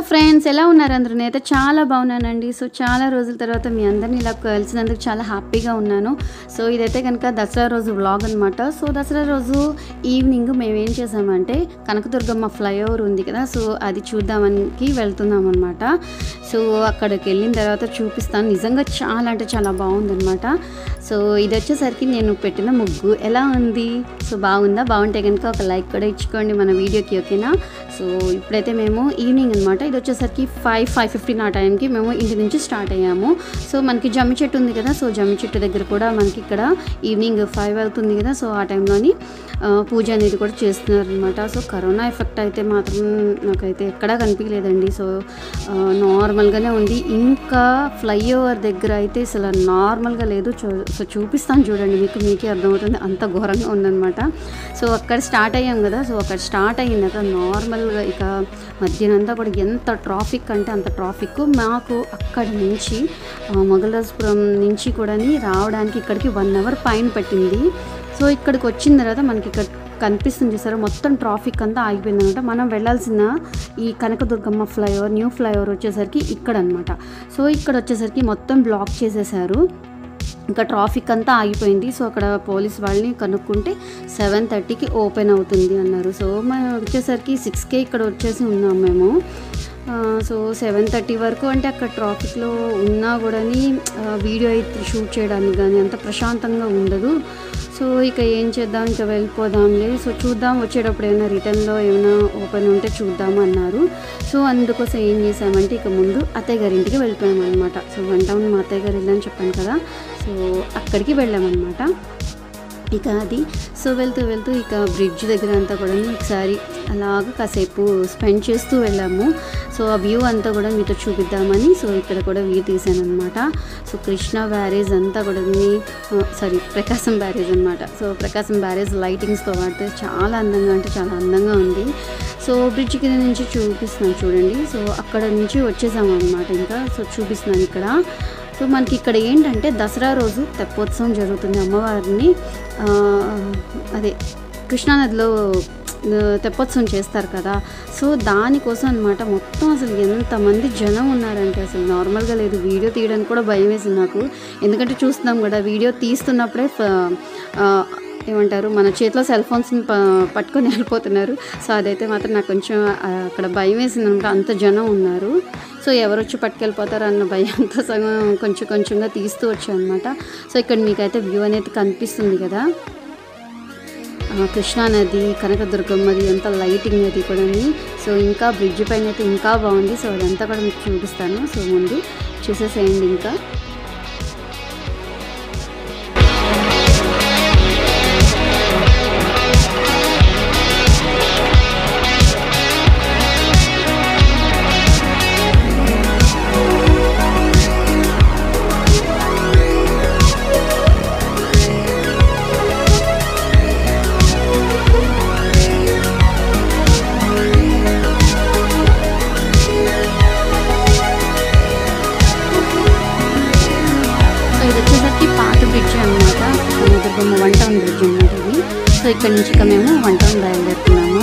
friends ఎలా ఉన్నారు అందరూ నేనైతే చాలా బాగున్నానండి సో చాలా రోజుల తర్వాత మీ అందరిని ఇలా కలిసినందుకు చాలా హ్యాపీగా ఉన్నాను సో ఇదైతే కనుక దసరా రోజు వ్లాగ్ అనమాట సో దసరా రోజు ఈవినింగ్ మేము ఏం చేసామంటే కనకదుర్గమ్మ ఫ్లైఓవర్ ఉంది కదా సో అది చూద్దామనికి వెళ్తున్నాం అనమాట సో అక్కడికి వెళ్ళిన తర్వాత చూపిస్తాను నిజంగా చాలా అంటే చాలా బాగుందన్నమాట సో ఇది వచ్చేసరికి నేను పెట్టిన ముగ్గు ఎలా ఉంది సో బాగుందా బాగుంటే కనుక ఒక లైక్ కూడా ఇచ్చుకోండి మన వీడియోకి ఓకేనా సో ఇప్పుడైతే మేము ఈవినింగ్ అనమాట ఇది వచ్చేసరికి ఫైవ్ ఫైవ్ ఫిఫ్టీన్ ఆ టైంకి మేము ఇంటి నుంచి స్టార్ట్ అయ్యాము సో మనకి జమ్మి చెట్టు ఉంది కదా సో జమ్మి చెట్టు దగ్గర కూడా మనకి ఇక్కడ ఈవినింగ్ ఫైవ్ అవుతుంది కదా సో ఆ టైంలోని ఆ, పూజ అనేది కూడా చేస్తున్నారు అనమాట సో కరోనా ఎఫెక్ట్ అయితే మాత్రం నాకైతే ఎక్కడా కనిపించలేదండి సో ఆ, నార్మల్గానే ఉంది ఇంకా ఫ్లైఓవర్ దగ్గర అయితే అసలు నార్మల్గా లేదు చూ- సో చూపిస్తాను చూడండి మీకు మీకే అర్థమవుతుంది అంత ఘోరంగా ఉందన్నమాట సో అక్కడ స్టార్ట్ అయ్యాం కదా సో అక్కడ స్టార్ట్ అయినాక నార్మల్గా ఇక మధ్యాహ్నంతా కూడా ఎంత ట్రాఫిక్ అంటే అంత ట్రాఫిక్ మాకు అక్కడి నుంచి ఆ, మొగలరాజపురం నుంచి కూడా రావడానికి ఇక్కడికి వన్ అవర్ పైన పట్టింది సో ఇక్కడికి వచ్చిన తర్వాత మనకి ఇక్కడ కనిపిస్తుంది చూసారా మొత్తం ట్రాఫిక్ అంతా ఆగిపోయింది అనమాట మనం వెళ్ళాల్సిన ఈ కనకదుర్గమ్మ ఫ్లైఓవర్ న్యూ ఫ్లైఓవర్ వచ్చేసరికి ఇక్కడ అనమాట సో ఇక్కడ వచ్చేసరికి మొత్తం బ్లాక్ చేసేసారు ఇంకా ట్రాఫిక్ అంతా ఆగిపోయింది సో అక్కడ పోలీస్ వాళ్ళని కనుక్కుంటే సెవెన్ థర్టీకి ఓపెన్ అవుతుంది అన్నారు సో మేము వచ్చేసరికి సిక్స్కే ఇక్కడ వచ్చేసి ఉన్నాం మేము ఆ, సో సెవెన్ థర్టీ వరకు అంటే అక్కడ ట్రాఫిక్లో ఉన్నా కూడా వీడియో అయితే షూట్ చేయడానికి కానీ అంత ప్రశాంతంగా ఉండదు సో ఇక ఏం చేద్దాం ఇక వెళ్ళిపోదాంలే సో చూద్దాం వచ్చేటప్పుడు ఏమైనా రిటర్న్లో ఏమైనా ఓపెన్ ఉంటే చూద్దాం అన్నారు సో అందుకోసం ఏం చేసామంటే ఇక ముందు అత్తయ్య గారి ఇంటికి వెళ్ళిపోయాం అనమాట సో వన్ టౌన్ మా అత్తయ్య గారు వెళ్ళని చెప్పాను కదా సో అక్కడికి వెళ్ళామన్నమాట ఇక అది సో వెళ్తూ వెళ్తూ ఇక బ్రిడ్జ్ దగ్గర అంతా కూడా ఒకసారి అలాగ కాసేపు స్పెండ్ చేస్తూ వెళ్ళాము సో ఆ వ్యూ అంతా కూడా మీతో చూపిద్దామని సో ఇక్కడ కూడా వ్యూ తీసాను అనమాట సో కృష్ణ బ్యారేజ్ అంతా కూడా సారీ ప్రకాశం బ్యారేజ్ అనమాట సో ప్రకాశం బ్యారేజ్ లైటింగ్స్తో వాడితే చాలా అందంగా అంటే చాలా అందంగా ఉంది సో బ్రిడ్జ్ కింద నుంచి చూపిస్తున్నాను చూడండి సో అక్కడ నుంచి వచ్చేసాము అనమాట ఇంకా సో చూపిస్తున్నాను ఇక్కడ సో మనకి ఇక్కడ ఏంటంటే దసరా రోజు తెప్పోత్సవం జరుగుతుంది అమ్మవారిని ఆ, అదే కృష్ణానదిలో ఆ, తెప్పోత్సవం చేస్తారు కదా సో దానికోసం అనమాట మొత్తం అసలు ఎంతమంది జనం ఉన్నారంటే అసలు నార్మల్గా లేదు వీడియో తీయడానికి కూడా భయం వేసింది నాకు ఎందుకంటే చూస్తున్నాం కదా వీడియో తీస్తున్నప్పుడే ఫ- ఆ, ఏమంటారు మన చేతిలో సెల్ ఫోన్స్ని ప పట్టుకొని వెళ్ళిపోతున్నారు సో అదైతే మాత్రం నాకు కొంచెం ఆ, అక్కడ భయం వేసింది అనమాట అంత జనం ఉన్నారు సో ఎవరు వచ్చి పట్టుకెళ్ళిపోతారు అన్న భయంతో సగం కొంచెం కొంచెంగా తీస్తూ వచ్చాను అనమాట సో ఇక్కడ మీకైతే వ్యూ అనేది కనిపిస్తుంది కదా ఆ, కృష్ణానది కనకదుర్గమ్మది అంత లైటింగ్ అది కూడా సో ఇంకా బ్రిడ్జ్ పైన అయితే ఇంకా బాగుంది సో అదంతా కూడా మీకు చూపిస్తాను సో ముందు చూసేసేయండి ఇంకా సో ఇది వచ్చేసరికి పాత బ్రిడ్జ్ అనమాట దుర్గమ్మ వన్ టౌన్ బ్రిడ్జ్ అనమాట ఇది సో ఇక్కడ నుంచి ఇక మేము వన్ టౌన్ బయలుదేరుతున్నాము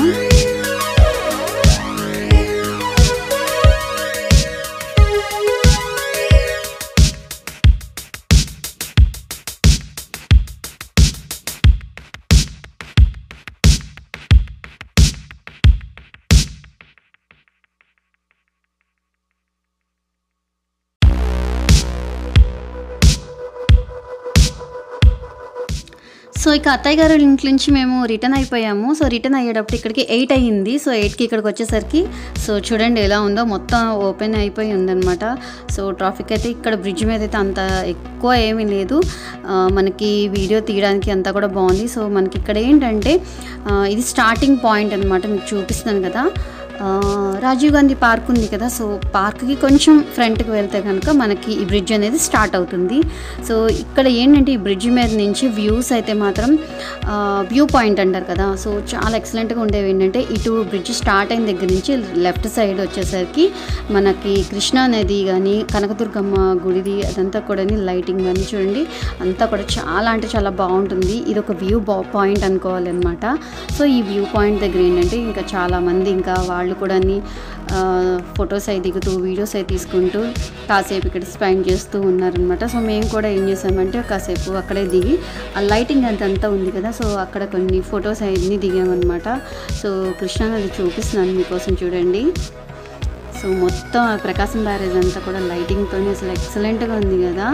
సో ఇక అత్తయ్య గారి ఇంటి నుంచి మేము రిటర్న్ అయిపోయాము సో రిటర్న్ అయ్యేటప్పుడు ఇక్కడికి ఎయిట్ అయ్యింది సో ఎయిట్కి ఇక్కడికి వచ్చేసరికి సో చూడండి ఎలా ఉందో మొత్తం ఓపెన్ అయిపోయి ఉందన్నమాట సో ట్రాఫిక్ అయితే ఇక్కడ బ్రిడ్జ్ మీద అయితే అంత ఎక్కువ ఏమీ లేదు ఆ, మనకి వీడియో తీయడానికి అంతా కూడా బాగుంది సో మనకి ఇక్కడ ఏంటంటే ఆ, ఇది స్టార్టింగ్ పాయింట్ అనమాట మీకు చూపిస్తున్నాను కదా ఆ, రాజీవ్ గాంధీ పార్క్ ఉంది కదా సో పార్క్కి కొంచెం ఫ్రంట్కి వెళ్తే కనుక మనకి ఈ బ్రిడ్జ్ అనేది స్టార్ట్ అవుతుంది సో ఇక్కడ ఏంటంటే ఈ బ్రిడ్జ్ మీద నుంచి వ్యూస్ అయితే మాత్రం వ్యూ పాయింట్ అంటారు కదా సో చాలా ఎక్సలెంట్గా ఉండేవి ఏంటంటే ఇటు బ్రిడ్జ్ స్టార్ట్ అయిన దగ్గర నుంచి లెఫ్ట్ సైడ్ వచ్చేసరికి మనకి కృష్ణా నది కానీ కనకదుర్గమ్మ గుడిది అదంతా కూడా లైటింగ్ కానీ చూడండి అంతా కూడా చాలా అంటే చాలా బాగుంటుంది ఇది ఒక వ్యూ పాయింట్ అనుకోవాలన్నమాట సో ఈ వ్యూ పాయింట్ దగ్గర ఏంటంటే ఇంకా చాలామంది ఇంకా వాళ్ళు కూడా ఫొటోస్ అవి దిగుతూ వీడియోస్ అవి తీసుకుంటూ కాసేపు ఇక్కడ స్పెండ్ చేస్తూ ఉన్నారనమాట సో మేము కూడా ఏం చేసామంటే కాసేపు అక్కడే దిగి ఆ లైటింగ్ అంతా ఉంది కదా సో అక్కడ కొన్ని ఫొటోస్ అవన్నీ దిగామన్నమాట సో కృష్ణానది చూపిస్తున్నాను మీకోసం చూడండి సో మొత్తం ఆ ప్రకాశం బ్యారేజ్ అంతా కూడా లైటింగ్తో అసలు ఎక్సలెంట్గా ఉంది కదా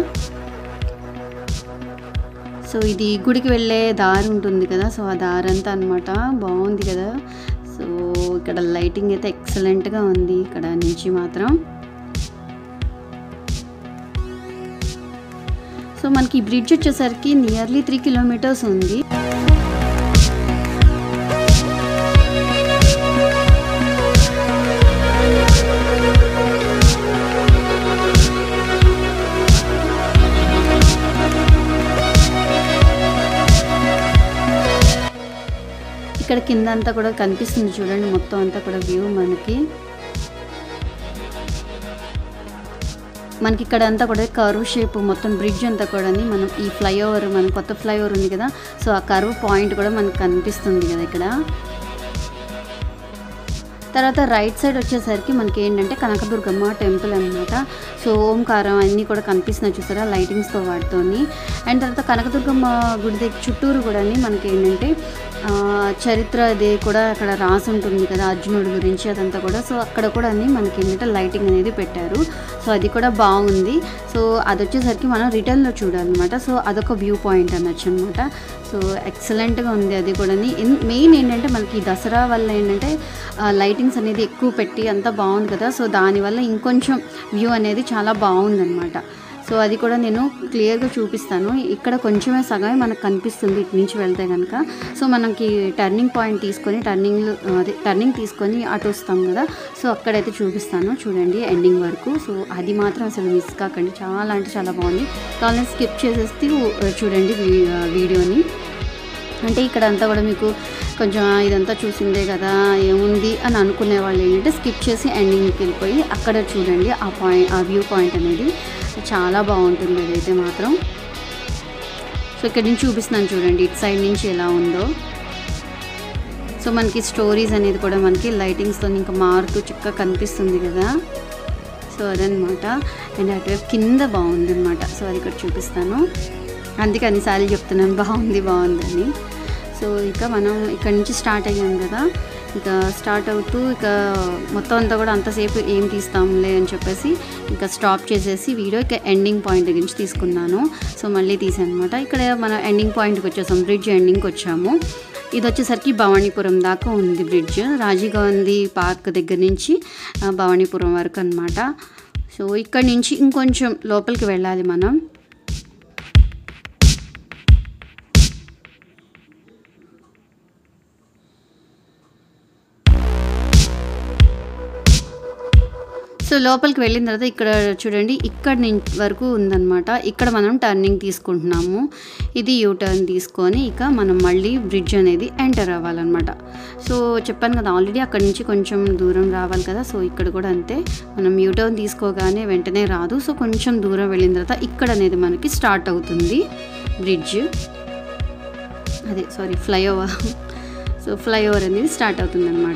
సో ఇది గుడికి వెళ్ళే దారి ఉంటుంది కదా సో ఆ దారి అంతా అనమాట బాగుంది కదా సో ఇక్కడ లైటింగ్ అయితే ఎక్సలెంట్గా ఉంది ఇక్కడ నుంచి మాత్రం సో మనకి ఈ బ్రిడ్జ్ వచ్చేసరికి నియర్లీ త్రీ కిలోమీటర్స్ ఉంది ఇక్కడ కింద అంతా కూడా కనిపిస్తుంది చూడండి మొత్తం అంతా కూడా వ్యూ మనకి మనకి ఇక్కడ అంతా కూడా కర్వ్ షేప్ మొత్తం బ్రిడ్జ్ అంతా కూడా మనం ఈ ఫ్లైఓవర్ మన కొత్త ఫ్లైఓవర్ ఉంది కదా సో ఆ కర్వ్ పాయింట్ కూడా మనకు కనిపిస్తుంది కదా ఇక్కడ తర్వాత రైట్ సైడ్ వచ్చేసరికి మనకి ఏంటంటే కనకదుర్గమ్మ టెంపుల్ అనమాట సో ఓంకారం అన్నీ కూడా కనిపిస్తున్నాయి చూసారా లైటింగ్స్తో వాటితోని అండ్ తర్వాత కనకదుర్గమ్మ గుడి దగ్గర చుట్టూరు కూడా మనకి ఏంటంటే ఆ, చరిత్ర అది కూడా అక్కడ రాసి ఉంటుంది కదా అర్జునుడి గురించి అదంతా కూడా సో అక్కడ కూడా అన్ని మనకి ఏంటంటే లైటింగ్ అనేది పెట్టారు సో అది కూడా బాగుంది సో అది వచ్చేసరికి మనం రిటర్న్లో చూడాలన్నమాట సో అదొక వ్యూ పాయింట్ అనొచ్చు అనమాట సో ఎక్సలెంట్గా ఉంది అది కూడా మెయిన్ ఏంటంటే మనకి ఈ దసరా వల్ల ఏంటంటే లైటింగ్స్ అనేది ఎక్కువ పెట్టి అంతా బాగుంది కదా సో దానివల్ల ఇంకొంచెం వ్యూ అనేది చాలా బాగుందన్నమాట సో అది కూడా నేను క్లియర్గా చూపిస్తాను ఇక్కడ కొంచెమే సగమే మనకు కనిపిస్తుంది ఇటు నుంచి వెళ్తే కనుక సో మనకి టర్నింగ్ పాయింట్ తీసుకొని టర్నింగ్ అదే టర్నింగ్ తీసుకొని అటు వస్తాం కదా సో అక్కడైతే చూపిస్తాను చూడండి ఎండింగ్ వరకు సో అది మాత్రం అసలు మిస్ కాకండి చాలా అంటే చాలా బాగుంది కావాలని స్కిప్ చేసేస్తే చూడండి వీ- వీడియోని అంటే ఇక్కడ అంతా కూడా మీకు కొంచెం "ఆ, ఇదంతా చూసిందే కదా ఏముంది అని అనుకునే వాళ్ళు ఏంటంటే స్కిప్ చేసి ఎండింగ్కి వెళ్ళిపోయి అక్కడ చూడండి ఆ పాయింట్ ఆ వ్యూ పాయింట్ అనేది చాలా బాగుంటుంది అదైతే మాత్రం సో ఇక్కడ నుంచి చూపిస్తున్నాను చూడండి ఇటు సైడ్ నుంచి ఎలా ఉందో సో మనకి స్టోరీస్ అనేది కూడా మనకి లైటింగ్స్తో ఇంకా మారుతూ చక్కగా కనిపిస్తుంది కదా సో అదనమాట అండ్ అటువైపు కింద బాగుంది అనమాట సో అది ఇక్కడ చూపిస్తాను అందుకే అన్నిసార్లు చెప్తున్నాను బాగుంది బాగుందని సో ఇక మనం ఇక్కడ నుంచి స్టార్ట్ అయ్యాం కదా ఇక స్టార్ట్ అవుతూ ఇక మొత్తం అంతా కూడా అంతసేపు ఏం తీస్తాంలే అని చెప్పేసి ఇంకా స్టాప్ చేసేసి వీడియో ఇక ఎండింగ్ పాయింట్ దగ్గర నుంచి తీసుకున్నాను సో మళ్ళీ తీసాను అనమాట ఇక్కడ మనం ఎండింగ్ పాయింట్కి వచ్చేసాం బ్రిడ్జ్ ఎండింగ్కి వచ్చాము ఇది వచ్చేసరికి భవానీపురం దాకా ఉంది బ్రిడ్జ్ రాజీవ్ గాంధీ పార్క్ దగ్గర నుంచి ఆ, భవానీపురం వరకు అనమాట సో ఇక్కడ నుంచి ఇంకొంచెం లోపలికి వెళ్ళాలి మనం సో లోపలికి వెళ్ళిన తర్వాత ఇక్కడ చూడండి ఇక్కడ నుంచి వరకు ఉందన్నమాట ఇక్కడ మనం టర్నింగ్ తీసుకుంటున్నాము ఇది యూ టర్న్ తీసుకొని ఇక మనం మళ్ళీ బ్రిడ్జ్ అనేది ఎంటర్ అవ్వాలన్నమాట సో చెప్పాను కదా ఆల్రెడీ అక్కడ నుంచి కొంచెం దూరం రావాలి కదా సో ఇక్కడ కూడా అంతే మనం యూ టర్న్ తీసుకోగానే వెంటనే రాదు సో కొంచెం దూరం వెళ్ళిన తర్వాత ఇక్కడ అనేది మనకి స్టార్ట్ అవుతుంది బ్రిడ్జ్ అదే సారీ ఫ్లైఓవర్ సో ఫ్లైఓవర్ అనేది స్టార్ట్ అవుతుంది అనమాట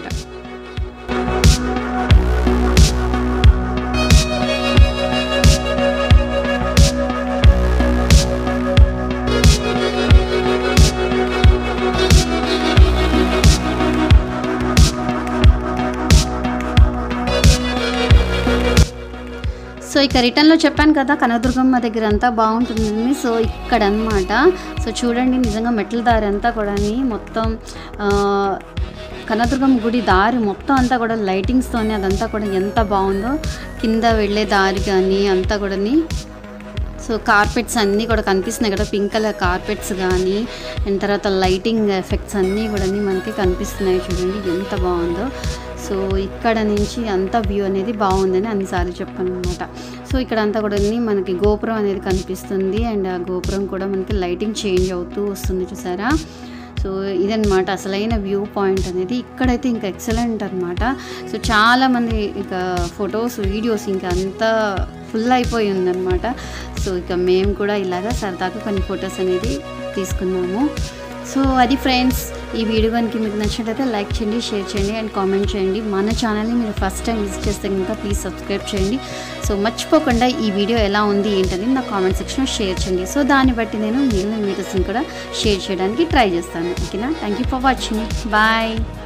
సో ఇక రిటర్న్లో చెప్పాను కదా కనకదుర్గమ్మ దగ్గర అంతా బాగుంటుందని సో ఇక్కడ అనమాట సో చూడండి నిజంగా మెట్ల దారి అంతా కూడా మొత్తం ఆ, కనకదుర్గమ్మ గుడి దారి మొత్తం అంతా కూడా లైటింగ్స్తోని అదంతా కూడా ఎంత బాగుందో కింద వెళ్ళే దారి కానీ అంతా కూడా సో కార్పెట్స్ అన్నీ కూడా కనిపిస్తున్నాయి కదా పింక్ కలర్ కార్పెట్స్ కానీ అండ్ తర్వాత లైటింగ్ ఎఫెక్ట్స్ అన్నీ కూడా మనకి కనిపిస్తున్నాయి చూడండి ఎంత బాగుందో సో ఇక్కడ నుంచి అంత వ్యూ అనేది బాగుందని అన్నిసార్లు చెప్పాను అనమాట సో ఇక్కడ అంతా కూడా మనకి గోపురం అనేది కనిపిస్తుంది అండ్ ఆ గోపురం కూడా మనకి లైటింగ్ చేంజ్ అవుతూ వస్తుంది చూసారా సో ఇదన్నమాట అసలైన వ్యూ పాయింట్ అనేది ఇక్కడైతే ఇంకా ఎక్సలెంట్ అనమాట సో చాలామంది ఇక ఫొటోస్ వీడియోస్ ఇంకా అంతా ఫుల్ అయిపోయి ఉందన్నమాట సో ఇక మేము కూడా ఇలాగా సరదాగా కొన్ని ఫొటోస్ అనేది తీసుకున్నాము సో అది ఫ్రెండ్స్ ఈ వీడియో కనుక మీకు నచ్చినట్లయితే లైక్ చేయండి షేర్ చేయండి అండ్ కామెంట్ చేయండి మన ఛానల్ని మీరు ఫస్ట్ టైం విజిట్ చేస్తే కనుక ప్లీజ్ సబ్స్క్రైబ్ చేయండి సో మర్చిపోకుండా ఈ వీడియో ఎలా ఉంది ఏంటని నా కామెంట్ సెక్షన్లో షేర్ చేయండి సో దాన్ని బట్టి నేను మిగిలిన వీడియోస్ని కూడా షేర్ చేయడానికి ట్రై చేస్తాను ఓకేనా thank you for watching bye